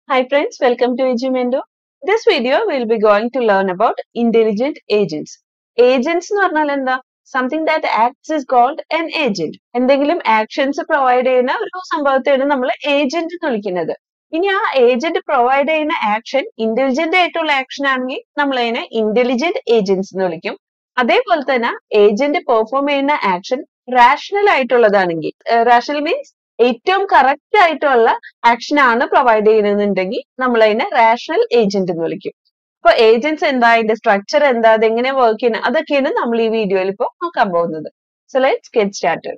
Hi friends, welcome to Edumendo. This video we'll be going to learn about intelligent agents. Agents എന്ന് പറഞ്ഞാൽ എന്താ something that acts is called an agent എന്തെങ്കിലും actions provide ചെയ്യുന്ന ഒരു സംഭവത്തെയാണ് നമ്മൾ agent എന്ന് വിളിക്കുന്നത് ഇനി ആ ഏജന്റ് പ്രൊവൈഡ് ചെയ്യുന്ന ആക്ഷൻ ഇന്റലിജന്റ് ആയിട്ടുള്ള ആക്ഷൻ ആണെങ്കിൽ നമ്മൾ അതിനെ ഇന്റലിജന്റ് ഏജൻസ് എന്ന് വിളിക്കും അതേപോലെ തന്നെ ഏജന്റ് പെർഫോം ചെയ്യുന്ന ആക്ഷൻ റാഷണൽ ആയിട്ടുള്ളതാണെങ്കിൽ റാഷണൽ മീൻസ് ഏറ്റവും കറക്റ്റ് ആയിട്ടുള്ള ആക്ഷൻ ആണ് പ്രൊവൈഡ് ചെയ്യുന്നതെന്നുണ്ടെങ്കിൽ നമ്മൾ അതിനെ റാഷണൽ ഏജന്റ് എന്ന് വിളിക്കും അപ്പൊ ഏജൻസ് എന്താ അതിന്റെ സ്ട്രക്ചർ എന്താ അത് എങ്ങനെ വർക്ക് ചെയ്യുന്നത് അതൊക്കെയാണ് നമ്മൾ ഈ വീഡിയോയിൽ ഇപ്പോൾ നോക്കാൻ പോകുന്നത് so let's get started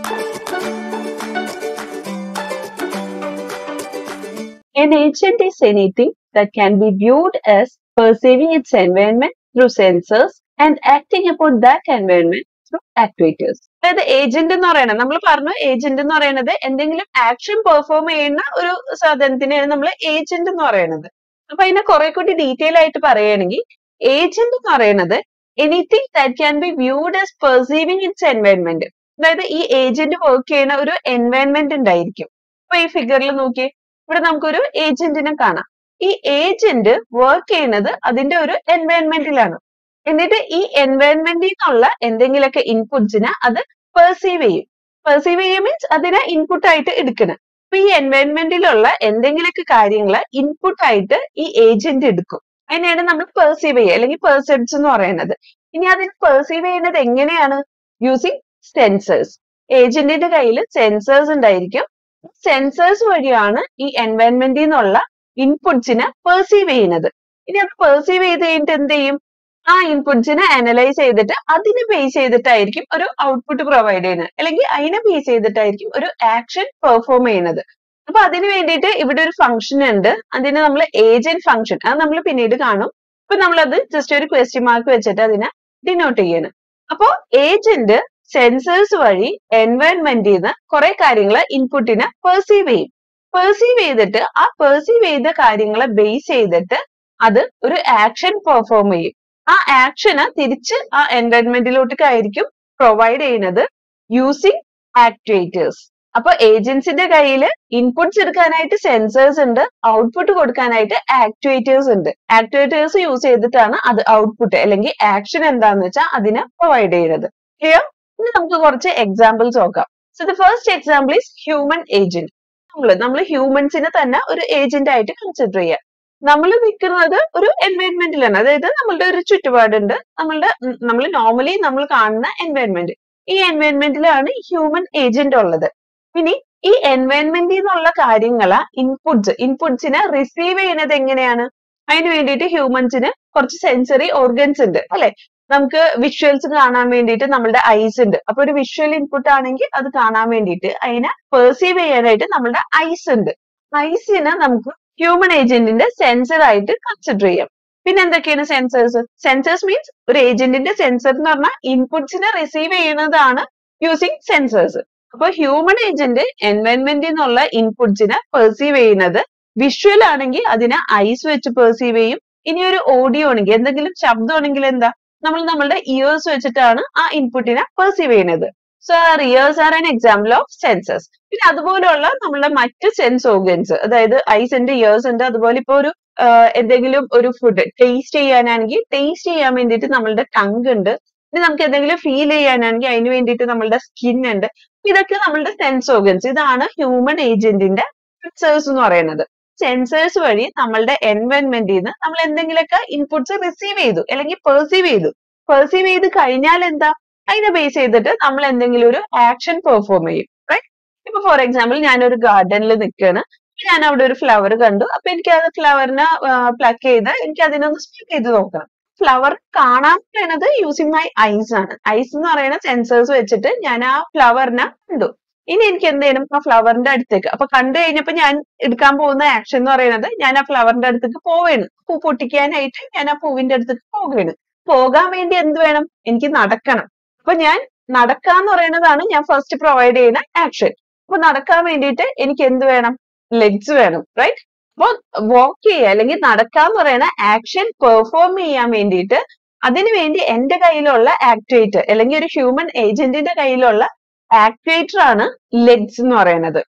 An agent is anything that can be viewed as perceiving its environment through sensors and acting upon that environment through actuators. അതായത് ഏജന്റ് എന്ന് പറയുന്നത് നമ്മൾ പറഞ്ഞു ഏജന്റ് എന്ന് പറയുന്നത് എന്തെങ്കിലും ആക്ഷൻ പെർഫോം ചെയ്യുന്ന ഒരു സാധനത്തിനെയാണ് നമ്മൾ ഏജന്റ് എന്ന് പറയുന്നത് അപ്പൊ അതിനെ കുറെ കൂടി ഡീറ്റെയിൽ ആയിട്ട് പറയുകയാണെങ്കിൽ ഏജന്റ് എന്ന് പറയുന്നത് anything that can be viewed as perceiving its environment അതായത് ഈ ഏജന്റ് വർക്ക് ചെയ്യുന്ന ഒരു എൻവയൺമെന്റ് ഉണ്ടായിരിക്കും അപ്പൊ ഈ ഫിഗറിൽ നോക്കി ഇവിടെ നമുക്കൊരു ഏജന്റിനെ കാണാം ഈ ഏജന്റ് വർക്ക് ചെയ്യുന്നത് അതിന്റെ ഒരു എൻവയൺമെന്റിലാണ് എന്നിട്ട് ഈ എൻവയൺമെന്റിൽ നിന്നുള്ള എന്തെങ്കിലുമൊക്കെ ഇൻപുട്സിനെ അത് പെർസീവ് ചെയ്യും പെർസീവ് ചെയ്യുക മീൻസ് അതിനെ ഇൻപുട്ട് ആയിട്ട് എടുക്കണം അപ്പൊ ഈ എൻവയൺമെന്റിലുള്ള എന്തെങ്കിലുമൊക്കെ കാര്യങ്ങൾ ഇൻപുട്ട് ആയിട്ട് ഈ ഏജന്റ് എടുക്കും അതിനെയാണ് നമ്മൾ പെർസീവ് ചെയ്യുക അല്ലെങ്കിൽ പെർസെപ്റ്റ്സ് എന്ന് പറയുന്നത് ഇനി അതിന് പെർസീവ് ചെയ്യുന്നത് എങ്ങനെയാണ് യൂസിങ് സെൻസേഴ്സ് ഏജന്റിന്റെ കയ്യിൽ സെൻസേഴ്സ് ഉണ്ടായിരിക്കും സെൻസേഴ്സ് വഴിയാണ് ഈ എൻവയൺമെന്റിൽ നിന്നുള്ള ഇൻപുട്സിനെ പെർസീവ് ചെയ്യുന്നത് ഇനി അത് പെർസീവ് ചെയ്ത് കഴിഞ്ഞിട്ട് എന്ത് ചെയ്യും ആ ഇൻപുട്സിനെ അനലൈസ് ചെയ്തിട്ട് അതിനെ ബേസ് ചെയ്തിട്ടായിരിക്കും ഒരു ഔട്ട്പുട്ട് പ്രൊവൈഡ് ചെയ്യുന്നത് അല്ലെങ്കിൽ അതിനെ ബേസ് ചെയ്തിട്ടായിരിക്കും ഒരു ആക്ഷൻ പെർഫോം ചെയ്യുന്നത് അപ്പൊ അതിന് വേണ്ടിയിട്ട് ഇവിടെ ഒരു ഫംഗ്ഷൻ ഉണ്ട് അതിനെ നമ്മൾ ഏജന്റ് ഫംഗ്ഷൻ അത് നമ്മൾ പിന്നീട് കാണും ഇപ്പൊ നമ്മളത് ജസ്റ്റ് ഒരു ക്വസ്റ്റ്യൻ മാർക്ക് വെച്ചിട്ട് അതിനെ ഡിനോട്ട് ചെയ്യണം അപ്പോ ഏജന്റ് സെൻസേഴ്സ് വഴി എൻവയൺമെന്റിൽ നിന്ന് കുറെ കാര്യങ്ങൾ ഇൻപുട്ടിനെ പെർസീവ് ചെയ്യും പെർസീവ് ചെയ്തിട്ട് ആ പെർസീവ് ചെയ്ത കാര്യങ്ങളെ ബേസ് ചെയ്തിട്ട് അത് ഒരു ആക്ഷൻ പെർഫോം ചെയ്യും ആ ആക്ഷന് തിരിച്ച് ആ എൻവയൺമെന്റിലോട്ടേക്കായിരിക്കും പ്രൊവൈഡ് ചെയ്യുന്നത് യൂസിങ് ആക്ടുവേറ്റേഴ്സ് അപ്പൊ ഏജൻസിന്റെ കയ്യിൽ ഇൻപുട്സ് എടുക്കാനായിട്ട് സെൻസേഴ്സ് ഉണ്ട് ഔട്ട്പുട്ട് കൊടുക്കാനായിട്ട് ആക്ടുവേറ്റേഴ്സ് ഉണ്ട് ആക്ടുവേറ്റേഴ്സ് യൂസ് ചെയ്തിട്ടാണ് അത് ഔട്ട്പുട്ട് അല്ലെങ്കിൽ ആക്ഷൻ എന്താന്ന് വെച്ചാൽ അതിനെ പ്രൊവൈഡ് ചെയ്യുന്നത് ക്ലിയർ ഇനി നമുക്ക് കുറച്ച് എക്സാമ്പിൾസ് നോക്കാം so the first example is human agent നമ്മൾ നമ്മൾ ഹ്യൂമൻസിനെ തന്നെ ഒരു ഏജന്റ് ആയിട്ട് കൺസിഡർ ചെയ്യാം നമ്മൾ നിൽക്കുന്നത് ഒരു എൻവയൺമെന്റിലാണ് അതായത് നമ്മളുടെ ഒരു ചുറ്റുപാടുണ്ട് നമ്മളുടെ നമ്മൾ നോർമലി നമ്മൾ കാണുന്ന എൻവയൺമെന്റ് ഈ എൻവയൺമെന്റിലാണ് ഹ്യൂമൻ ഏജന്റ് ഉള്ളത് ഇനി ഈ എൻവയൺമെന്റിൽ നിന്നുള്ള കാര്യങ്ങള് ഇൻപുട്സ് ഇൻപുട്സിനെ റിസീവ് ചെയ്യുന്നത് എങ്ങനെയാണ് അതിന് വേണ്ടിയിട്ട് ഹ്യൂമൻസിന് കുറച്ച് സെൻസറി ഓർഗൻസ് ഉണ്ട് അല്ലെ നമുക്ക് വിഷ്വൽസ് കാണാൻ വേണ്ടിയിട്ട് നമ്മളുടെ ഐസ് ഉണ്ട് അപ്പൊ ഒരു വിഷ്വൽ ഇൻപുട്ട് ആണെങ്കിൽ അത് കാണാൻ വേണ്ടിയിട്ട് അതിനെ പെർസീവ് ചെയ്യാനായിട്ട് നമ്മളുടെ ഐസ് ഉണ്ട് ഐസിനെ നമുക്ക് ഹ്യൂമൻ ഏജന്റിന്റെ സെൻസർ ആയിട്ട് കൺസിഡർ ചെയ്യാം പിന്നെ എന്തൊക്കെയാണ് സെൻസേഴ്സ് സെൻസേഴ്സ് മീൻസ് ഒരു ഏജന്റിന്റെ സെൻസർ എന്ന് പറഞ്ഞാൽ ഇൻപുട്സിനെ റിസീവ് ചെയ്യുന്നതാണ് യൂസിങ് സെൻസേഴ്സ് അപ്പൊ ഹ്യൂമൻ ഏജന്റ് എൻവയൺമെന്റിൽ നിന്നുള്ള ഇൻപുട്സിനെ പെർസീവ് ചെയ്യുന്നത് വിഷ്വൽ ആണെങ്കിൽ അതിനെ ഐസ് വെച്ച് പെർസീവ് ചെയ്യും ഇനി ഒരു ഓഡിയോ ആണെങ്കിൽ എന്തെങ്കിലും ശബ്ദമാണെങ്കിൽ എന്താ നമ്മൾ നമ്മളുടെ ഇയേഴ്സ് വെച്ചിട്ടാണ് ആ ഇൻപുട്ടിനെ പെർസീവ് ചെയ്യുന്നത് so our ears are an example of senses പിന്നെ അതുപോലെയുള്ള നമ്മളുടെ മറ്റ് സെൻസ് ഓർഗൻസ് അതായത് ഐസ് ഉണ്ട് ഇയേഴ്സ് ഉണ്ട് അതുപോലെ ഇപ്പൊ ഒരു എന്തെങ്കിലും ഒരു ഫുഡ് ടേസ്റ്റ് ചെയ്യാനാണെങ്കിൽ ടേസ്റ്റ് ചെയ്യാൻ വേണ്ടിയിട്ട് നമ്മളുടെ ടങ് ഉണ്ട് ഇനി നമുക്ക് എന്തെങ്കിലും ഫീൽ ചെയ്യാനാണെങ്കിൽ അതിന് വേണ്ടിയിട്ട് നമ്മളുടെ സ്കിൻ ഉണ്ട് ഇതൊക്കെ നമ്മളുടെ സെൻസ് ഓർഗൻസ് ഇതാണ് ഹ്യൂമൻ ഏജന്റിന്റെ സെൻസേഴ്സ് എന്ന് പറയുന്നത് സെൻസേഴ്സ് വഴി നമ്മളുടെ എൻവയൺമെന്റിൽ നിന്ന് നമ്മൾ എന്തെങ്കിലുമൊക്കെ ഇൻപുട്സ് റിസീവ് ചെയ്തു അല്ലെങ്കിൽ പെർസീവ് ചെയ്തു പെർസീവ് ചെയ്ത് കഴിഞ്ഞാൽ എന്താ അതിനെ ബേസ് ചെയ്തിട്ട് നമ്മൾ എന്തെങ്കിലും ഒരു ആക്ഷൻ പെർഫോം ചെയ്യും റൈറ്റ് ഇപ്പൊ ഫോർ എക്സാമ്പിൾ ഞാനൊരു ഗാർഡനിൽ നിൽക്കുകയാണ് ഞാൻ അവിടെ ഒരു ഫ്ലവർ കണ്ടു അപ്പൊ എനിക്ക് അത് ഫ്ലവറിനെ പ്ലക്ക് ചെയ്ത് എനിക്ക് അതിനൊന്ന് സ്പീക്ക് ചെയ്ത് നോക്കണം ഫ്ലവർ കാണാൻ പറയുന്നത് യൂസിങ് മൈ ഐസ് ആണ് ഐസ് എന്ന് പറയുന്ന സെൻസേഴ്സ് വെച്ചിട്ട് ഞാൻ ആ ഫ്ലവറിനെ കണ്ടു ഇനി എനിക്ക് എന്ത് ചെയ്യണം ആ ഫ്ലവറിന്റെ അടുത്തേക്ക് അപ്പൊ കണ്ടു കഴിഞ്ഞപ്പോ ഞാൻ എടുക്കാൻ പോകുന്ന ആക്ഷൻ എന്ന് പറയുന്നത് ഞാൻ ആ ഫ്ലവറിന്റെ അടുത്തേക്ക് പോവുകയാണ് പൂ പൊട്ടിക്കാനായിട്ട് ഞാൻ ആ പൂവിന്റെ അടുത്തേക്ക് പോവുകയാണ് പോകാൻ വേണ്ടി എന്ത് വേണം എനിക്ക് നടക്കണം അപ്പൊ ഞാൻ നടക്കാന്ന് പറയുന്നതാണ് ഞാൻ ഫസ്റ്റ് പ്രൊവൈഡ് ചെയ്യുന്ന ആക്ഷൻ അപ്പൊ നടക്കാൻ വേണ്ടിയിട്ട് എനിക്ക് എന്ത് വേണം ലെഗ്സ് വേണം റൈറ്റ് അപ്പൊ വാക്ക് ചെയ്യുക അല്ലെങ്കിൽ നടക്കാന്ന് പറയുന്ന ആക്ഷൻ പെർഫോം ചെയ്യാൻ വേണ്ടിയിട്ട് അതിനു വേണ്ടി എന്റെ കയ്യിലുള്ള ആക്ടിവേറ്റർ അല്ലെങ്കിൽ ഒരു ഹ്യൂമൻ ഏജന്റിന്റെ കയ്യിലുള്ള ആക്ടിവേറ്റർ ആണ് ലെഗ്സ് എന്ന് പറയുന്നത്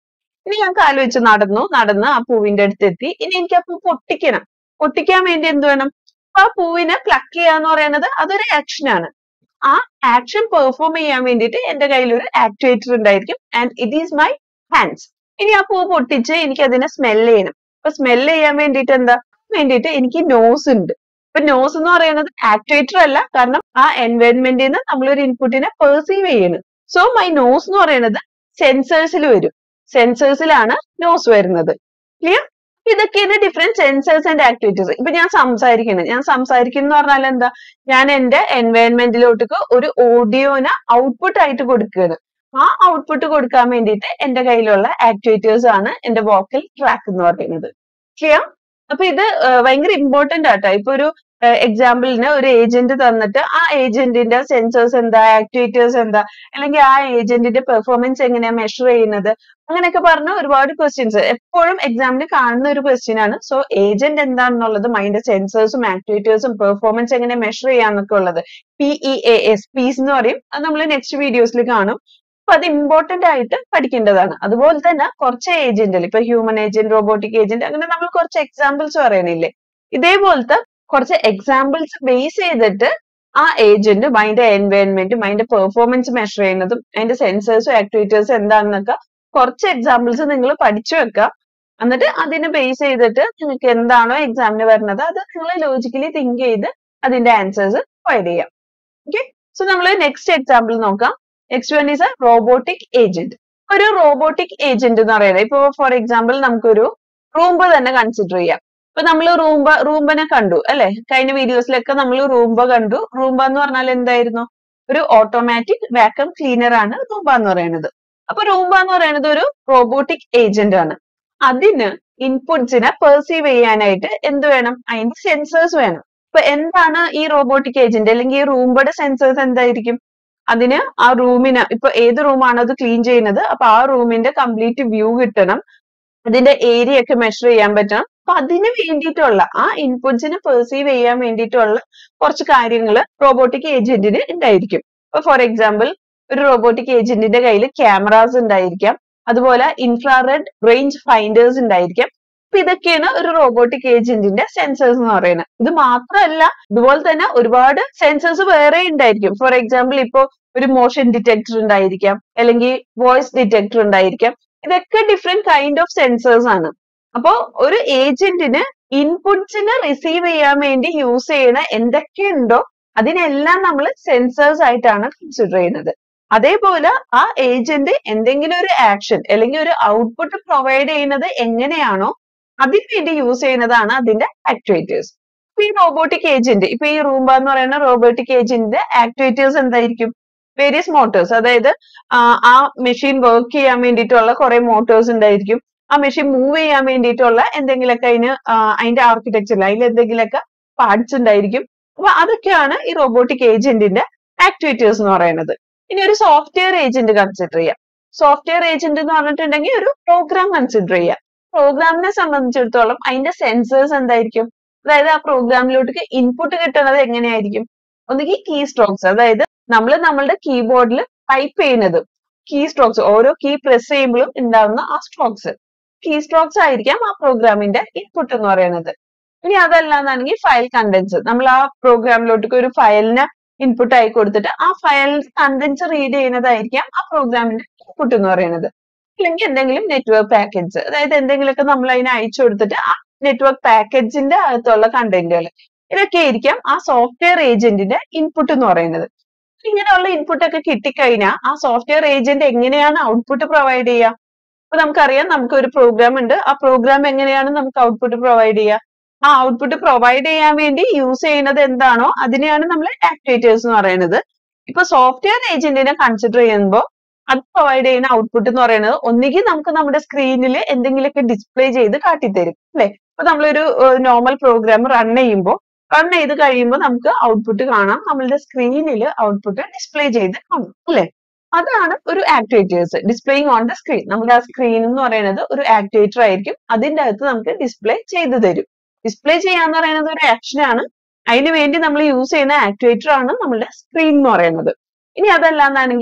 ഇനി ഞാൻ കാല് വെച്ച് നടന്നു നടന്ന് ആ പൂവിന്റെ അടുത്ത് എത്തി ഇനി എനിക്ക് ആ പൂ പൊട്ടിക്കണം പൊട്ടിക്കാൻ വേണ്ടി എന്ത് വേണം ആ പൂവിനെ പ്ലക്ക് ചെയ്യാന്ന് പറയുന്നത് അതൊരു ആക്ഷൻ ആണ് ആ ആക്ഷൻ പെർഫോം ചെയ്യാൻ വേണ്ടിയിട്ട് എന്റെ കയ്യിൽ ഒരു ആക്ടിവേറ്റർ ഉണ്ടായിരിക്കും and it is my hands ഇനി ആ പൂ പൊട്ടിച്ച് എനിക്ക് അതിനെ സ്മെൽ ചെയ്യണം അപ്പൊ സ്മെൽ ചെയ്യാൻ വേണ്ടിയിട്ട് എന്താ വേണ്ടിയിട്ട് എനിക്ക് നോസ് ഉണ്ട് ഇപ്പൊ നോസ് എന്ന് പറയുന്നത് ആക്ടിവേറ്റർ അല്ല കാരണം ആ എൻവയൺമെന്റിൽ നിന്ന് നമ്മളൊരു ഇൻപുട്ടിനെ പെർസീവ് ചെയ്യണം സോ മൈ നോസ് എന്ന് പറയുന്നത് സെൻസേഴ്സിൽ വരും സെൻസേഴ്സിലാണ് നോസ് വരുന്നത് ക്ലിയർ ഇതൊക്കെയാണ് ഡിഫറെന്റ് സെൻസേഴ്സ് ആൻഡ് ആക്ടിവിറ്റീസ് ഇപ്പൊ ഞാൻ സംസാരിക്കണം ഞാൻ സംസാരിക്കുന്നു എന്ന് പറഞ്ഞാൽ എന്താ ഞാൻ എന്റെ എൻവയൺമെന്റിലോട്ടേക്ക് ഒരു ഓഡിയോനെ ഔട്ട്പുട്ട് ആയിട്ട് കൊടുക്കുകയാണ് ആ ഔട്ട്പുട്ട് കൊടുക്കാൻ വേണ്ടിയിട്ട് എന്റെ കയ്യിലുള്ള ആക്ടിവിറ്റീസ് ആണ് എന്റെ വോക്കൽ ട്രാക്ക് എന്ന് പറയുന്നത് ക്ലിയർ അപ്പൊ ഇത് ഏർ ഭയങ്കര ഇമ്പോർട്ടന്റ് ആട്ടോ ഇപ്പൊ ഒരു എക്സാമ്പിളിന് ഒരു ഏജന്റ് തന്നിട്ട് ആ ഏജന്റിന്റെ സെൻസേഴ്സ് എന്താ ആക്ടിവിറ്റീസ് എന്താ അല്ലെങ്കിൽ ആ ഏജന്റിന്റെ പെർഫോമൻസ് എങ്ങനെയാ മെഷർ ചെയ്യുന്നത് അങ്ങനെയൊക്കെ പറഞ്ഞ ഒരുപാട് ക്വസ്റ്റ്യൻസ് എപ്പോഴും എക്സാമിന് കാണുന്ന ഒരു ക്വസ്റ്റ്യൻ ആണ് സോ ഏജന്റ് എന്താണെന്നുള്ളത് അതിന്റെ സെൻസേഴ്സും ആക്ടിവിറ്റീസും പെർഫോമൻസ് എങ്ങനെ മെഷർ ചെയ്യാന്നൊക്കെ ഉള്ളത് P E A S PEAS എന്ന് പറയും അത് നമ്മൾ നെക്സ്റ്റ് വീഡിയോസിൽ കാണും അപ്പൊ അത് ഇമ്പോർട്ടന്റ് ആയിട്ട് പഠിക്കേണ്ടതാണ് അതുപോലെ തന്നെ കുറച്ച് ഏജന്റിൽ ഇപ്പൊ ഹ്യൂമൻ ഏജന്റ് റോബോട്ടിക് ഏജന്റ് അങ്ങനെ നമ്മൾ കുറച്ച് എക്സാമ്പിൾസ് പറയണില്ലേ ഇതേപോലത്തെ കുറച്ച് എക്സാമ്പിൾസ് ബേസ് ചെയ്തിട്ട് ആ ഏജന്റും അതിന്റെ എൻവയൺമെന്റും അതിന്റെ പെർഫോമൻസ് മെഷർ ചെയ്യുന്നതും അതിന്റെ സെൻസേഴ്സും ആക്ടിവിറ്റീസും എന്താണെന്നൊക്കെ കുറച്ച് എക്സാമ്പിൾസ് നിങ്ങൾ പഠിച്ചു വെക്കുക എന്നിട്ട് അതിനെ ബേസ് ചെയ്തിട്ട് നിങ്ങൾക്ക് എന്താണോ എക്സാമിന് വരുന്നത് അത് നിങ്ങൾ ലോജിക്കലി തിങ്ക് ചെയ്ത് അതിന്റെ ആൻസേഴ്സ് പ്രൊവൈഡ് ചെയ്യാം ഓക്കെ സോ നമ്മൾ നെക്സ്റ്റ് എക്സാമ്പിൾ നോക്കാം next one is a robotic agent ഒരു റോബോട്ടിക് ഏജന്റ് എന്ന് പറയുന്നത് ഇപ്പൊ ഫോർ എക്സാമ്പിൾ നമുക്കൊരു റൂംബ തന്നെ കൺസിഡർ ചെയ്യാം ഇപ്പൊ നമ്മൾ റൂംബ റൂംബനെ കണ്ടു അല്ലെ കഴിഞ്ഞ വീഡിയോസിലൊക്കെ നമ്മൾ റൂംബ കണ്ടു റൂംബ എന്ന് പറഞ്ഞാൽ എന്തായിരുന്നു ഒരു ഓട്ടോമാറ്റിക് വാക്വം ക്ലീനർ ആണ് റൂംബ എന്ന് പറയുന്നത് അപ്പൊ റൂംബ എന്ന് പറയുന്നത് ഒരു റോബോട്ടിക് ഏജന്റ് ആണ് അതിന് ഇൻപുട്സിനെ പെർസീവ് ചെയ്യാനായിട്ട് എന്ത് വേണം അതിന്റെ സെൻസേഴ്സ് വേണം ഇപ്പൊ എന്താണ് ഈ റോബോട്ടിക് ഏജന്റ് അല്ലെങ്കിൽ ഈ റൂംബയുടെ സെൻസേഴ്സ് എന്തായിരിക്കും അതിന് ആ റൂമിന് ഇപ്പൊ ഏത് റൂമാണോ അത് ക്ലീൻ ചെയ്യുന്നത് അപ്പൊ ആ റൂമിന്റെ കംപ്ലീറ്റ് വ്യൂ കിട്ടണം അതിന്റെ ഏരിയ ഒക്കെ മെഷർ ചെയ്യാൻ പറ്റണം അപ്പൊ അതിന് വേണ്ടിയിട്ടുള്ള ആ ഇൻപുട്സിനെ പെർസീവ് ചെയ്യാൻ വേണ്ടിയിട്ടുള്ള കുറച്ച് കാര്യങ്ങൾ റോബോട്ടിക് ഏജന്റിന് ഉണ്ടായിരിക്കും ഇപ്പൊ ഫോർ എക്സാമ്പിൾ ഒരു റോബോട്ടിക് ഏജന്റിന്റെ കയ്യിൽ ക്യാമറാസ് ഉണ്ടായിരിക്കാം അതുപോലെ ഇൻഫ്രാറെഡ് റേഞ്ച് ഫൈൻഡേഴ്സ് ഉണ്ടായിരിക്കാം അപ്പൊ ഇതൊക്കെയാണ് ഒരു റോബോട്ടിക് ഏജന്റിന്റെ സെൻസേഴ്സ് എന്ന് പറയുന്നത് ഇത് മാത്രമല്ല ഇതുപോലെ തന്നെ ഒരുപാട് സെൻസേഴ്സ് വേറെ ഉണ്ടായിരിക്കും ഫോർ എക്സാമ്പിൾ ഇപ്പോ ഒരു മോഷൻ ഡിറ്റക്ടർ ഉണ്ടായിരിക്കാം അല്ലെങ്കിൽ വോയിസ് ഡിറ്റക്ടർ ഉണ്ടായിരിക്കാം ഇതൊക്കെ ഡിഫറെന്റ് കൈൻഡ് ഓഫ് സെൻസേഴ്സ് ആണ് അപ്പോ ഒരു ഏജന്റിന് ഇൻപുട്സിനെ റിസീവ് ചെയ്യാൻ വേണ്ടി യൂസ് ചെയ്യണ എന്തൊക്കെയുണ്ടോ അതിനെല്ലാം നമ്മൾ സെൻസേഴ്സ് ആയിട്ടാണ് കൺസിഡർ ചെയ്യുന്നത് അതേപോലെ ആ ഏജന്റ് എന്തെങ്കിലും ഒരു ആക്ഷൻ അല്ലെങ്കിൽ ഒരു ഔട്ട്പുട്ട് പ്രൊവൈഡ് ചെയ്യുന്നത് എങ്ങനെയാണോ അതിന് വേണ്ടി യൂസ് ചെയ്യുന്നതാണ് അതിന്റെ ആക്ടിവേറ്റേഴ്സ് ഇപ്പൊ ഈ റോബോട്ടിക് ഏജന്റ് ഇപ്പൊ ഈ റൂംബ എന്ന് പറയുന്ന റോബോട്ടിക് ഏജന്റിന്റെ ആക്ടിവേറ്റേഴ്സ് എന്തായിരിക്കും വേരിയസ് മോട്ടോഴ്സ് അതായത് ആ മെഷീൻ വർക്ക് ചെയ്യാൻ വേണ്ടിയിട്ടുള്ള കുറെ മോട്ടോഴ്സ് ഉണ്ടായിരിക്കും ആ മെഷീൻ മൂവ് ചെയ്യാൻ വേണ്ടിയിട്ടുള്ള എന്തെങ്കിലുമൊക്കെ അതിന് അതിന്റെ ആർക്കിടെക്ചറിൽ അതിൽ എന്തെങ്കിലുമൊക്കെ പാർട്സ് ഉണ്ടായിരിക്കും അപ്പൊ അതൊക്കെയാണ് ഈ റോബോട്ടിക് ഏജന്റിന്റെ ആക്ടിവിറ്റീസ് എന്ന് പറയുന്നത് ഇനി ഒരു സോഫ്റ്റ്വെയർ ഏജന്റ് കൺസിഡർ ചെയ്യാം സോഫ്റ്റ്വെയർ ഏജന്റ് എന്ന് പറഞ്ഞിട്ടുണ്ടെങ്കിൽ ഒരു പ്രോഗ്രാം കൺസിഡർ ചെയ്യാം പ്രോഗ്രാമിനെ സംബന്ധിച്ചിടത്തോളം അതിന്റെ സെൻസേഴ്സ് എന്തായിരിക്കും അതായത് ആ പ്രോഗ്രാമിലോട്ട് ഇൻപുട്ട് കിട്ടുന്നത് എങ്ങനെയായിരിക്കും ഒന്നുകിൽ കീ സ്ട്രോക്സ് അതായത് നമ്മൾ നമ്മളുടെ കീബോർഡിൽ ടൈപ്പ് ചെയ്യുന്നത് കീ സ്ട്രോക്സ് ഓരോ കീ പ്രസ് ചെയ്യുമ്പോഴും ഉണ്ടാവുന്ന ആ സ്ട്രോക്സ് കീ സ്ട്രോക്സ് ആയിരിക്കാം ആ പ്രോഗ്രാമിന്റെ ഇൻപുട്ട് എന്ന് പറയുന്നത് ഇനി അതല്ലാന്നാണെങ്കിൽ ഫയൽ കണ്ടൻസ് നമ്മൾ ആ പ്രോഗ്രാമിലോട്ട് ഒരു ഫയലിന് ഇൻപുട്ട് ആയി കൊടുത്തിട്ട് ആ ഫയൽ കണ്ടൻസ് റീഡ് ചെയ്യുന്നതായിരിക്കാം ആ പ്രോഗ്രാമിന്റെ ഇൻപുട്ട് എന്ന് പറയുന്നത് അല്ലെങ്കിൽ എന്തെങ്കിലും നെറ്റ്വർക്ക് പാക്കേജ് അതായത് എന്തെങ്കിലുമൊക്കെ നമ്മൾ അതിന് അയച്ചു കൊടുത്തിട്ട് ആ നെറ്റ്വർക്ക് പാക്കേജിന്റെ അകത്തുള്ള കണ്ടന്റുകൾ ഇതൊക്കെ ആയിരിക്കാം ആ സോഫ്റ്റ്വെയർ ഏജന്റിന്റെ ഇൻപുട്ട് എന്ന് പറയുന്നത് ഇങ്ങനെയുള്ള ഇൻപുട്ട് ഒക്കെ കിട്ടിക്കഴിഞ്ഞാൽ ആ സോഫ്റ്റ്വെയർ ഏജന്റ് എങ്ങനെയാണ് ഔട്ട്പുട്ട് പ്രൊവൈഡ് ചെയ്യുക അപ്പൊ നമുക്കറിയാം നമുക്ക് ഒരു പ്രോഗ്രാം ഉണ്ട് ആ പ്രോഗ്രാം എങ്ങനെയാണ് നമുക്ക് ഔട്ട്പുട്ട് പ്രൊവൈഡ് ചെയ്യുക ആ ഔട്ട്പുട്ട് പ്രൊവൈഡ് ചെയ്യാൻ വേണ്ടി യൂസ് ചെയ്യുന്നത് എന്താണോ അതിനെയാണ് നമ്മൾ ആക്ടിവേറ്റേഴ്സ് എന്ന് പറയുന്നത് ഇപ്പൊ സോഫ്റ്റ്വെയർ ഏജന്റിനെ കൺസിഡർ ചെയ്യുമ്പോൾ അത് പ്രൊവൈഡ് ചെയ്യുന്ന ഔട്ട്പുട്ട് എന്ന് പറയുന്നത് ഒന്നുകിൽ നമുക്ക് നമ്മുടെ സ്ക്രീനിൽ എന്തെങ്കിലുമൊക്കെ ഡിസ്പ്ലേ ചെയ്ത് കാട്ടിത്തരും അല്ലെ ഇപ്പൊ നമ്മളൊരു നോർമൽ പ്രോഗ്രാം റൺ ചെയ്യുമ്പോൾ റൺ ചെയ്ത് കഴിയുമ്പോൾ നമുക്ക് ഔട്ട്പുട്ട് കാണാം നമ്മളുടെ സ്ക്രീനിൽ ഔട്ട്പുട്ട് ഡിസ്പ്ലേ ചെയ്ത് കാണും അല്ലെ അതാണ് ഒരു activators displaying on the screen നമ്മുടെ ആ സ്ക്രീൻ എന്ന് പറയുന്നത് ഒരു ആക്ടിവേറ്റർ ആയിരിക്കും അതിന്റെ അകത്ത് നമുക്ക് ഡിസ്പ്ലേ ചെയ്തു തരും ഡിസ്പ്ലേ ചെയ്യാന്ന് പറയുന്നത് ഒരു ആക്ഷൻ ആണ് അതിന് വേണ്ടി നമ്മൾ യൂസ് ചെയ്യുന്ന ആക്ടിവേറ്റർ ആണ് നമ്മുടെ സ്ക്രീൻ എന്ന് പറയുന്നത് ഇനി അതല്ലാന്നാണെങ്കിൽ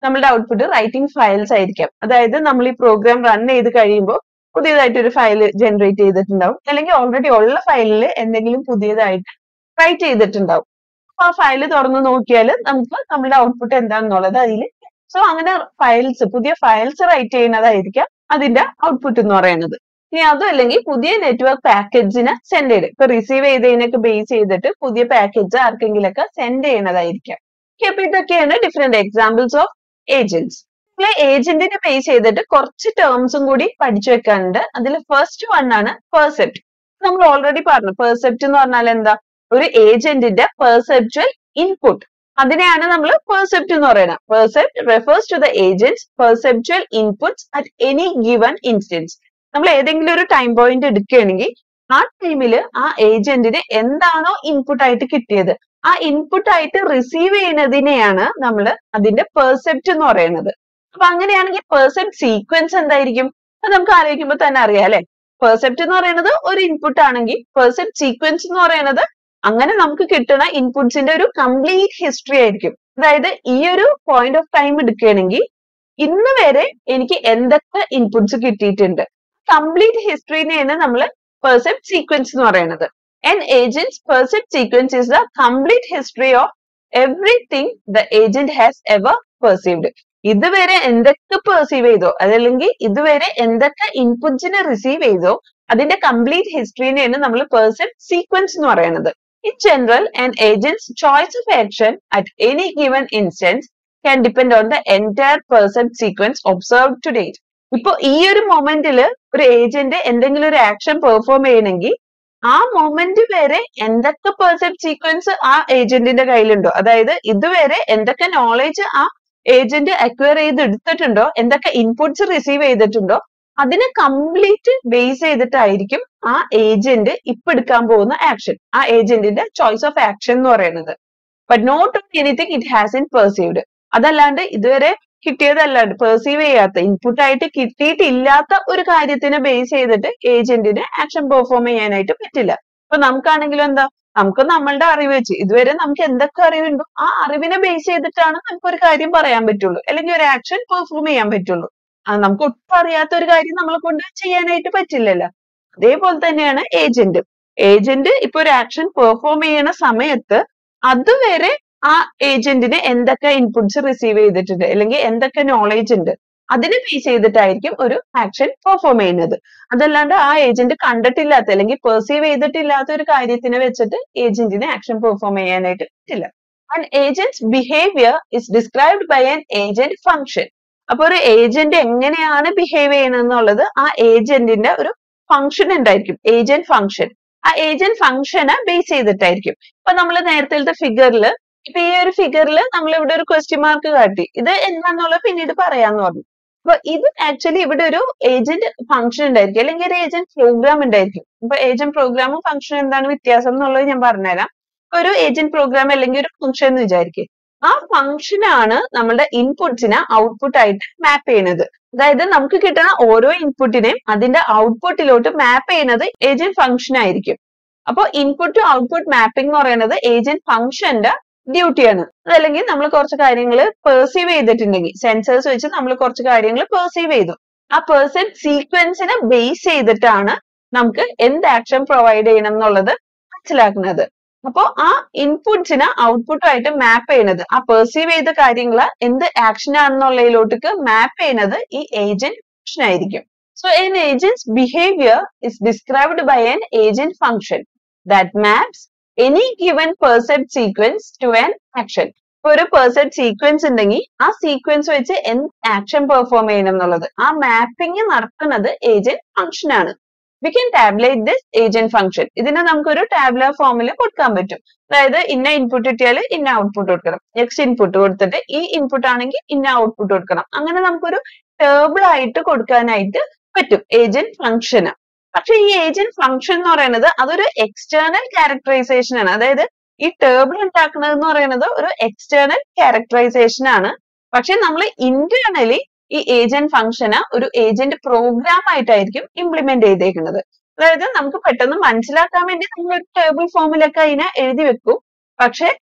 നമ്മളുടെ ഔട്ട്പുട്ട് റൈറ്റിംഗ് ഫയൽസ് ആയിരിക്കാം അതായത് നമ്മൾ ഈ പ്രോഗ്രാം റൺ ചെയ്ത് കഴിയുമ്പോൾ പുതിയതായിട്ട് ഒരു ഫയൽ ജനറേറ്റ് ചെയ്തിട്ടുണ്ടാവും അല്ലെങ്കിൽ ഓൾറെഡി ഉള്ള ഫയലിൽ എന്തെങ്കിലും പുതിയതായിട്ട് റൈറ്റ് ചെയ്തിട്ടുണ്ടാവും അപ്പൊ ആ ഫയൽ തുറന്ന് നോക്കിയാൽ നമുക്ക് നമ്മുടെ ഔട്ട്പുട്ട് എന്താണെന്നുള്ളത് അതിൽ സോ അങ്ങനെ ഫയൽസ് പുതിയ ഫയൽസ് റൈറ്റ് ചെയ്യുന്നതായിരിക്കാം അതിന്റെ ഔട്ട്പുട്ട് എന്ന് പറയുന്നത് ഇനി അതും അല്ലെങ്കിൽ പുതിയ നെറ്റ്വർക്ക് പാക്കേജിനെ സെൻഡ് ചെയ്ത് ഇപ്പൊ റിസീവ് ചെയ്തതിനൊക്കെ ബേസ് ചെയ്തിട്ട് പുതിയ പാക്കേജ് ആർക്കെങ്കിലൊക്കെ സെൻഡ് ചെയ്യണതായിരിക്കാം Okay, അപ്പൊ ഇതൊക്കെയാണ് ഡിഫറെന്റ് എക്സാമ്പിൾസ് ഓഫ് ഏജന്റ്സ് നമ്മൾ ഏജന്റിനെ ബേസ് ചെയ്തിട്ട് കുറച്ച് ടേംസും കൂടി പഠിച്ചു വെക്കാനുണ്ട് അതിൽ ഫസ്റ്റ് വൺ ആണ് പെർസെപ്റ്റ് നമ്മൾ ഓൾറെഡി പറഞ്ഞു പെർസെപ്റ്റ് എന്ന് പറഞ്ഞാൽ എന്താ ഒരു ഏജന്റിന്റെ പെർസെപ്ച്വൽ ഇൻപുട്ട് അതിനെയാണ് നമ്മൾ പെർസെപ്റ്റ് എന്ന് പറയുന്നത് percept refers to the agent's perceptual inputs at any given instance നമ്മൾ ഏതെങ്കിലും ഒരു ടൈം പോയിന്റ് എടുക്കുകയാണെങ്കിൽ ആ ടൈമിൽ ആ ഏജന്റിന് എന്താണോ ഇൻപുട്ട് ആയിട്ട് കിട്ടിയത് ആ ഇൻപുട്ട് ആയിട്ട് റിസീവ് ചെയ്യുന്നതിനെയാണ് നമ്മൾ അതിന്റെ പെർസെപ്റ്റ് എന്ന് പറയുന്നത് അപ്പൊ അങ്ങനെയാണെങ്കിൽ പെർസെപ്റ്റ് സീക്വൻസ് എന്തായിരിക്കും അത് നമുക്ക് ആലോചിക്കുമ്പോൾ തന്നെ അറിയാം അല്ലെ പെർസെപ്റ്റ് എന്ന് പറയുന്നത് ഒരു ഇൻപുട്ട് ആണെങ്കിൽ പെർസെപ്റ്റ് സീക്വൻസ് എന്ന് പറയുന്നത് അങ്ങനെ നമുക്ക് കിട്ടുന്ന ഇൻപുട്സിന്റെ ഒരു കംപ്ലീറ്റ് ഹിസ്റ്ററി ആയിരിക്കും അതായത് ഈ ഒരു പോയിന്റ് ഓഫ് ടൈം എടുക്കുകയാണെങ്കിൽ ഇന്ന് വരെ എനിക്ക് എന്തൊക്കെ ഇൻപുട്സ് കിട്ടിയിട്ടുണ്ട് കംപ്ലീറ്റ് ഹിസ്റ്ററിനെയാണ് നമ്മൾ പെർസെപ്റ്റ് സീക്വൻസ് എന്ന് പറയുന്നത് an agent's percept sequence is the complete history of everything the agent has ever perceived. ഇതുവരെ എന്തൊക്കെ പെർസീവ് ചെയ്തോ അതല്ലെങ്കിൽ ഇതുവരെ എന്തൊക്കെ ഇൻപുട്സിനെ റിസീവ് ചെയ്തോ അതിന്റെ കംപ്ലീറ്റ് ഹിസ്റ്ററിനെയാണ് നമ്മൾ പെർസെപ്റ്റ് സീക്വൻസ് എന്ന് പറയുന്നത് in general an agent's choice of action at any given instance can depend on the entire percept sequence observe to date ഇപ്പൊ ഈ ഒരു മൊമെന്റിൽ ഒരു ഏജന്റ് എന്തെങ്കിലും ഒരു ആക്ഷൻ പെർഫോം ചെയ്യണമെങ്കിൽ ആ മൊമെന്റ് വരെ എന്തൊക്കെ പെർസെപ്റ്റ് സീക്വൻസ് ആ ഏജന്റിന്റെ കയ്യിലുണ്ടോ അതായത് ഇതുവരെ എന്തൊക്കെ നോളേജ് ആ ഏജന്റ് അക്വയർ ചെയ്ത് എടുത്തിട്ടുണ്ടോ എന്തൊക്കെ ഇൻപുട്സ് റിസീവ് ചെയ്തിട്ടുണ്ടോ അതിനെ കംപ്ലീറ്റ് ബേസ് ചെയ്തിട്ടായിരിക്കും ആ ഏജന്റ് ഇപ്പൊ എടുക്കാൻ പോകുന്ന ആക്ഷൻ ആ ഏജന്റിന്റെ ചോയ്സ് ഓഫ് ആക്ഷൻ എന്ന് പറയുന്നത് but not on anything it has in perceived അതല്ലാണ്ട് ഇതുവരെ കിട്ടിയതല്ലാണ്ട് പെർസീവ് ചെയ്യാത്ത ഇൻപുട്ട് ആയിട്ട് കിട്ടിയിട്ടില്ലാത്ത ഒരു കാര്യത്തിനെ ബേസ് ചെയ്തിട്ട് ഏജന്റിന് ആക്ഷൻ പെർഫോം ചെയ്യാനായിട്ട് പറ്റില്ല ഇപ്പൊ നമുക്കാണെങ്കിലും എന്താ നമുക്ക് നമ്മളുടെ അറിവ് വെച്ച് ഇതുവരെ നമുക്ക് എന്തൊക്കെ അറിവുണ്ടോ ആ അറിവിനെ ബേസ് ചെയ്തിട്ടാണ് നമുക്ക് ഒരു കാര്യം പറയാൻ പറ്റുള്ളൂ അല്ലെങ്കിൽ ഒരു ആക്ഷൻ പെർഫോം ചെയ്യാൻ പറ്റുള്ളൂ അത് നമുക്ക് ഒട്ടും അറിയാത്ത ഒരു കാര്യം നമ്മളെ കൊണ്ട് ചെയ്യാനായിട്ട് പറ്റില്ലല്ലോ അതേപോലെ തന്നെയാണ് ഏജന്റ് ഏജന്റ് ഇപ്പൊ ഒരു ആക്ഷൻ പെർഫോം ചെയ്യണ സമയത്ത് അതുവരെ ആ ഏജന്റിന് എന്തൊക്കെ ഇൻപുട്സ് റിസീവ് ചെയ്തിട്ടുണ്ട് അല്ലെങ്കിൽ എന്തൊക്കെ നോളേജ് ഉണ്ട് അതിനെ ബേസ് ചെയ്തിട്ടായിരിക്കും ഒരു ആക്ഷൻ പെർഫോം ചെയ്യുന്നത് അതല്ലാണ്ട് ആ ഏജന്റ് കണ്ടിട്ടില്ലാത്ത അല്ലെങ്കിൽ പെർസീവ് ചെയ്തിട്ടില്ലാത്ത ഒരു കാര്യത്തിനെ വെച്ചിട്ട് ഏജന്റിന് ആക്ഷൻ പെർഫോം ചെയ്യാനായിട്ട് പറ്റില്ല and agent's behaviour is described by an agent function അപ്പൊ ഒരു ഏജന്റ് എങ്ങനെയാണ് ബിഹേവ് ചെയ്യുന്നത് ആ ഏജന്റിന്റെ ഒരു ഫംഗ്ഷൻ ഉണ്ടായിരിക്കും ഏജന്റ് ഫംഗ്ഷൻ ആ ഏജന്റ് ഫംഗ്ഷനെ ബേസ് ചെയ്തിട്ടായിരിക്കും ഇപ്പൊ നമ്മൾ നേരത്തെ ഫിഗറിൽ ഇപ്പൊ ഈ ഒരു ഫിഗറിൽ നമ്മൾ ഇവിടെ ഒരു ക്വസ്റ്റ്യൻ മാർക്ക് കാട്ടി ഇത് എന്താന്നുള്ളത് പിന്നീട് പറയാന്ന് പറഞ്ഞു അപ്പൊ ഇത് ആക്ച്വലി ഇവിടെ ഒരു ഏജന്റ് ഫംഗ്ഷൻ ഉണ്ടായിരിക്കും അല്ലെങ്കിൽ ഒരു ഏജന്റ് പ്രോഗ്രാം ഉണ്ടായിരിക്കും ഇപ്പൊ ഏജന്റ് പ്രോഗ്രാമും ഫംഗ്ഷനും എന്താണ് വ്യത്യാസം എന്നുള്ളത് ഞാൻ പറഞ്ഞുതരാം ഒരു ഏജന്റ് പ്രോഗ്രാം അല്ലെങ്കിൽ ഒരു ഫംഗ്ഷൻ എന്ന് വിചാരിക്കും ആ ഫംഗ്ഷൻ ആണ് നമ്മുടെ ഇൻപുട്സിനെ ഔട്ട്പുട്ട് ആയിട്ട് മാപ്പ് ചെയ്യുന്നത് അതായത് നമുക്ക് കിട്ടുന്ന ഓരോ ഇൻപുട്ടിനെയും അതിന്റെ ഔട്ട്പുട്ടിലോട്ട് മാപ്പ് ചെയ്യുന്നത് ഏജന്റ് ഫംഗ്ഷൻ ആയിരിക്കും അപ്പൊ ഇൻപുട്ട് ടു ഔട്ട്പുട്ട് മാപ്പിംഗ് എന്ന് പറയുന്നത് ഏജന്റ് ഫംഗ്ഷന്റെ ഡ്യൂട്ടിയാണ് അതല്ലെങ്കിൽ നമ്മൾ കുറച്ച് കാര്യങ്ങൾ പെർസീവ് ചെയ്തിട്ടുണ്ടെങ്കിൽ സെൻസേഴ്സ് വെച്ച് നമ്മൾ കുറച്ച് കാര്യങ്ങൾ പെർസീവ് ചെയ്തു ആ പേഴ്സൺ സീക്വൻസിനെ ബേസ് ചെയ്തിട്ടാണ് നമുക്ക് എന്ത് ആക്ഷൻ പ്രൊവൈഡ് ചെയ്യണം എന്നുള്ളത് മനസ്സിലാക്കുന്നത് അപ്പോ ആ ഇൻപുട്സിനെ ഔട്ട്പുട്ടായിട്ട് മാപ്പ് ചെയ്യുന്നത് ആ പെർസീവ് ചെയ്ത കാര്യങ്ങൾ എന്ത് ആക്ഷൻ ആണെന്നുള്ളതിലോട്ടേക്ക് മാപ്പ് ചെയ്യുന്നത് ഈ ഏജന്റ് ഫംഗ്ഷൻ ആയിരിക്കും so an agent's behaviour is described by an agent function that maps any given percept sequence to an action ഇപ്പൊ ഒരു പെർസെപ്റ്റ് സീക്വൻസ് ഉണ്ടെങ്കിൽ ആ സീക്വൻസ് വെച്ച് എന്ത് ആക്ഷൻ പെർഫോം ചെയ്യണം എന്നുള്ളത് ആ മാപ്പിംഗ് നടത്തുന്നത് ഏജന്റ് ഫംഗ്ഷൻ ആണ് we can tabulate this agent function ഇതിനെ നമുക്കൊരു ടാബ്ലർ ഫോമിൽ കൊടുക്കാൻ പറ്റും അതായത് ഇന്ന ഇൻപുട്ട് കിട്ടിയാൽ ഇന്ന ഔട്ട്പുട്ട് കൊടുക്കണം നെക്സ്റ്റ് ഇൻപുട്ട് കൊടുത്തിട്ട് ഈ ഇൻപുട്ട് ആണെങ്കിൽ ഇന്ന ഔട്ട്പുട്ട് കൊടുക്കണം അങ്ങനെ നമുക്കൊരു ടേബിൾ ആയിട്ട് കൊടുക്കാനായിട്ട് പറ്റും ഏജന്റ് ഫംഗ്ഷന് പക്ഷെ ഈ ഏജന്റ് ഫംഗ്ഷൻ എന്ന് പറയുന്നത് അതൊരു എക്സ്റ്റേണൽ ക്യാരക്ടറൈസേഷൻ ആണ് അതായത് ഈ ടേബിൾ ഉണ്ടാക്കുന്നത് എന്ന് പറയുന്നത് ഒരു എക്സ്റ്റേണൽ ക്യാരക്ടറൈസേഷൻ ആണ് പക്ഷെ നമ്മൾ ഇന്റേണലി ഈ ഏജന്റ് ഫംഗ്ഷന് ഒരു ഏജന്റ് പ്രോഗ്രാം ആയിട്ടായിരിക്കും ഇംപ്ലിമെന്റ് ചെയ്തേക്കുന്നത് അതായത് നമുക്ക് പെട്ടെന്ന് മനസ്സിലാക്കാൻ വേണ്ടി നമ്മൾ ഒരു ടേബിൾ ഫോമിലൊക്കെ അതിനെ എഴുതി വെക്കും പക്ഷെ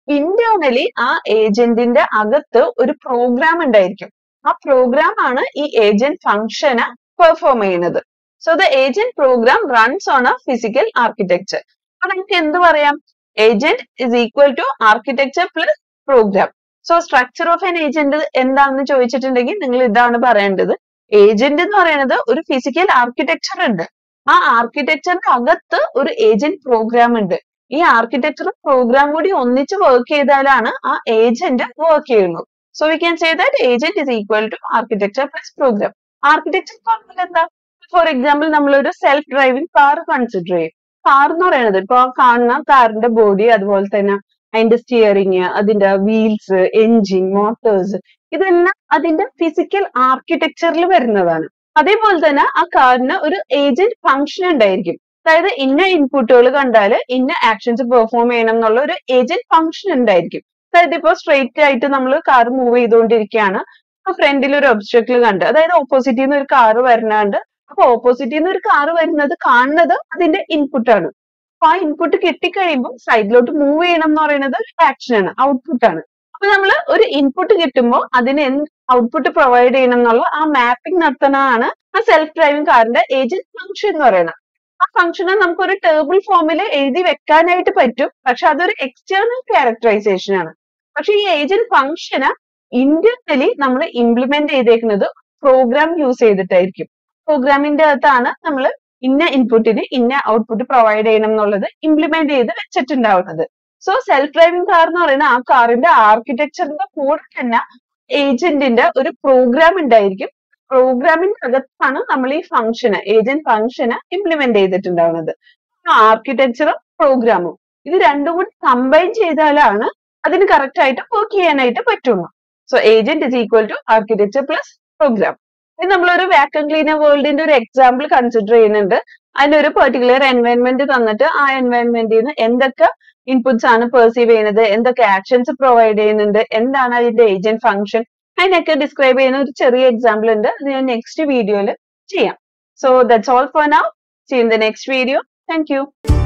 ഇന്റേർണലി ആ ഏജന്റിന്റെ അകത്ത് ഒരു പ്രോഗ്രാം ഉണ്ടായിരിക്കും ആ പ്രോഗ്രാം ആണ് ഈ ഏജന്റ് ഫംഗ്ഷന് പെർഫോം ചെയ്യുന്നത് so the agent program runs on a physical architecture അപ്പൊ നമുക്ക് എന്ത് പറയാം agent is equal to architecture plus program so structure of an agent എന്താണെന്ന് ചോദിച്ചിട്ടുണ്ടെങ്കിൽ നിങ്ങൾ ഇതാണ് പറയേണ്ടത് ഏജന്റ് എന്ന് പറയുന്നത് ഒരു ഫിസിക്കൽ ആർക്കിടെക്ചർ ഉണ്ട് ആ ആർക്കിടെക്ചറിന്റെ അകത്ത് ഒരു ഏജന്റ് പ്രോഗ്രാം ഉണ്ട് ഈ ആർക്കിടെക്ചറും പ്രോഗ്രാം കൂടി ഒന്നിച്ച് വർക്ക് ചെയ്താലാണ് ആ ഏജന്റ് വർക്ക് ചെയ്യുന്നത് so we can say that agent is equal to architecture plus program architecture പറഞ്ഞാൽ എന്താ ഫോർ എക്സാമ്പിൾ നമ്മളൊരു സെൽഫ് ഡ്രൈവിംഗ് കാർ കൺസിഡർ ചെയ്യും കാർ എന്ന് പറയുന്നത് ഇപ്പൊ ആ കാണുന്ന കാറിന്റെ ബോഡി അതുപോലെ തന്നെ അതിന്റെ സ്റ്റിയറിംഗ് അതിന്റെ വീൽസ് എൻജിൻ മോട്ടോഴ്സ് ഇതെല്ലാം അതിന്റെ ഫിസിക്കൽ ആർക്കിടെക്ചറിൽ വരുന്നതാണ് അതേപോലെ തന്നെ ആ കാറിന് ഒരു ഏജന്റ് ഫംഗ്ഷൻ ഉണ്ടായിരിക്കും അതായത് ഇന്ന ഇൻപുട്ടുകൾ കണ്ടാൽ ഇന്ന ആക്ഷൻസ് പെർഫോം ചെയ്യണം എന്നുള്ള ഒരു ഏജന്റ് ഫംഗ്ഷൻ ഉണ്ടായിരിക്കും അതായത് ഇപ്പൊ സ്ട്രെയിറ്റ് ആയിട്ട് നമ്മൾ കാർ മൂവ് ചെയ്തുകൊണ്ടിരിക്കുകയാണ് അപ്പൊ ഫ്രണ്ടിൽ ഒരു ഒബ്സ്റ്റക്കിൾ കണ്ട് അതായത് ഓപ്പോസിറ്റിൽ നിന്ന് ഒരു കാർ വരുന്നുണ്ട് അപ്പൊ ഓപ്പോസിറ്റിൽ നിന്ന് ഒരു കാർ വരുന്നത് കാണുന്നത് അതിന്റെ ഇൻപുട്ട് ആണ് അപ്പൊ ആ ഇൻപുട്ട് കിട്ടിക്കഴിയുമ്പോൾ സൈഡിലോട്ട് മൂവ് ചെയ്യണം എന്ന് പറയുന്നത് ഒരു ആക്ഷൻ ആണ് ഔട്ട്പുട്ട് ആണ് അപ്പൊ നമ്മൾ ഒരു ഇൻപുട്ട് കിട്ടുമ്പോൾ അതിന് എന്ത് ഔട്ട്പുട്ട് പ്രൊവൈഡ് ചെയ്യണം എന്നുള്ള ആ മാപ്പിംഗ് നടത്തുന്നതാണ് ആ സെൽഫ് ഡ്രൈവിംഗ് കാറിന്റെ ഏജന്റ് ഫംഗ്ഷൻ എന്ന് പറയുന്നത് ആ ഫംഗ്ഷനെ നമുക്ക് ഒരു ടേബിൾ ഫോമിൽ എഴുതി വെക്കാനായിട്ട് പറ്റും പക്ഷെ അതൊരു എക്സ്റ്റേണൽ ക്യാരക്ടറൈസേഷൻ ആണ് പക്ഷെ ഈ ഏജന്റ് ഫംഗ്ഷന് ഇന്റർണലി നമ്മൾ ഇംപ്ലിമെന്റ് ചെയ്തേക്കുന്നത് പ്രോഗ്രാം യൂസ് ചെയ്തിട്ടായിരിക്കും പ്രോഗ്രാമിന്റെ അകത്താണ് നമ്മൾ ഇന്ന ഇൻപുട്ടിന് ഇന്ന ഔട്ട്പുട്ട് പ്രൊവൈഡ് ചെയ്യണം എന്നുള്ളത് ഇംപ്ലിമെന്റ് ചെയ്ത് വെച്ചിട്ടുണ്ടാവുന്നത് സോ സെൽഫ് ഡ്രൈവിംഗ് കാർ എന്ന് പറയുന്ന ആ കാറിന്റെ ആർക്കിടെക്ചറിന്റെ കൂടെ തന്നെ ഏജന്റിന്റെ ഒരു പ്രോഗ്രാം ഉണ്ടായിരിക്കും പ്രോഗ്രാമിന്റെ അകത്താണ് നമ്മൾ ഈ ഫംഗ്ഷന് ഏജന്റ് ഫംഗ്ഷന് ഇംപ്ലിമെന്റ് ചെയ്തിട്ടുണ്ടാവുന്നത് ആർക്കിടെക്ചറും പ്രോഗ്രാമും ഇത് രണ്ടും കൂടി കമ്പൈൻ ചെയ്താലാണ് അതിന് കറക്റ്റ് ആയിട്ട് വർക്ക് ചെയ്യാനായിട്ട് പറ്റുള്ളൂ so agent is equal to architecture plus program ഇത് നമ്മളൊരു വാക്കം ക്ലീനർ വേൾഡിന്റെ ഒരു എക്സാമ്പിൾ കൺസിഡർ ചെയ്യുന്നുണ്ട് അതിനൊരു പെർട്ടിക്കുലർ എൻവയൺമെന്റ് തന്നിട്ട് ആ എൻവയൺമെന്റിൽ നിന്ന് എന്തൊക്കെ ഇൻപുട്സ് ആണ് പെർസീവ് ചെയ്യുന്നത് എന്തൊക്കെ ആക്ഷൻസ് പ്രൊവൈഡ് ചെയ്യുന്നുണ്ട് എന്താണ് അതിന്റെ ഏജന്റ് ഫംഗ്ഷൻ അതിനൊക്കെ ഡിസ്ക്രൈബ് ചെയ്യുന്ന ഒരു ചെറിയ എക്സാമ്പിൾ ഉണ്ട് അത് ഞാൻ നെക്സ്റ്റ് വീഡിയോയിൽ ചെയ്യാം so that's all for now see in the next video thank U